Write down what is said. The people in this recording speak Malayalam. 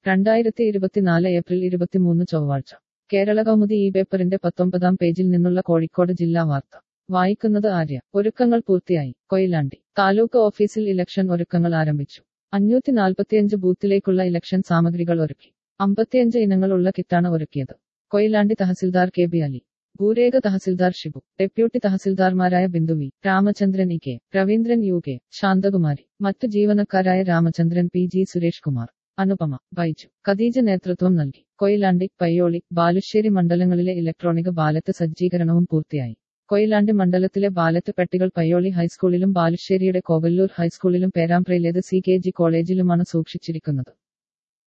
രണ്ടായിരത്തി ഇരുപത്തിനാല് ഏപ്രിൽ ഇരുപത്തിമൂന്ന് ചൊവ്വാഴ്ച കേരള കൗമുദി ഈ പേപ്പറിന്റെ പത്തൊമ്പതാം പേജിൽ നിന്നുള്ള കോഴിക്കോട് ജില്ലാ വാർത്ത വായിക്കുന്നത് ആര്യ ഒരുക്കങ്ങൾ പൂർത്തിയായി കൊയിലാണ്ടി താലൂക്ക് ഓഫീസിൽ ഇലക്ഷൻ ഒരുക്കങ്ങൾ ആരംഭിച്ചു അഞ്ഞൂറ്റി നാൽപ്പത്തിയഞ്ച് ബൂത്തിലേക്കുള്ള ഇലക്ഷൻ സാമഗ്രികൾ ഒരുക്കി അമ്പത്തിയഞ്ച് ഇനങ്ങളുള്ള കിറ്റാണ് ഒരുക്കിയത് കൊയിലാണ്ടി തഹസിൽദാർ കെ ബി അലി ഭൂരേഖ തഹസിൽദാർ ഷിബു ഡെപ്യൂട്ടി തഹസിൽദാർമാരായ Bindu V Ramachandran E K Raveendran U K Santhakumari മറ്റു ജീവനക്കാരായ രാമചന്ദ്രൻ പി ജി സുരേഷ് കുമാർ അനുപമ ബൈജു ഖദീജ നേതൃത്വം നൽകി കൊയിലാണ്ടി പയ്യോളി ബാലുശ്ശേരി മണ്ഡലങ്ങളിലെ ഇലക്ട്രോണിക് ബാലറ്റ് സജ്ജീകരണവും പൂർത്തിയായി കൊയിലാണ്ടി മണ്ഡലത്തിലെ ബാലറ്റ് പെട്ടികൾ പയ്യോളി ഹൈസ്കൂളിലും ബാലുശ്ശേരിയുടെ കോവല്ലൂർ ഹൈസ്കൂളിലും പേരാമ്പ്രയിലേത് സി കെ ജി കോളേജിലുമാണ് സൂക്ഷിച്ചിരിക്കുന്നത്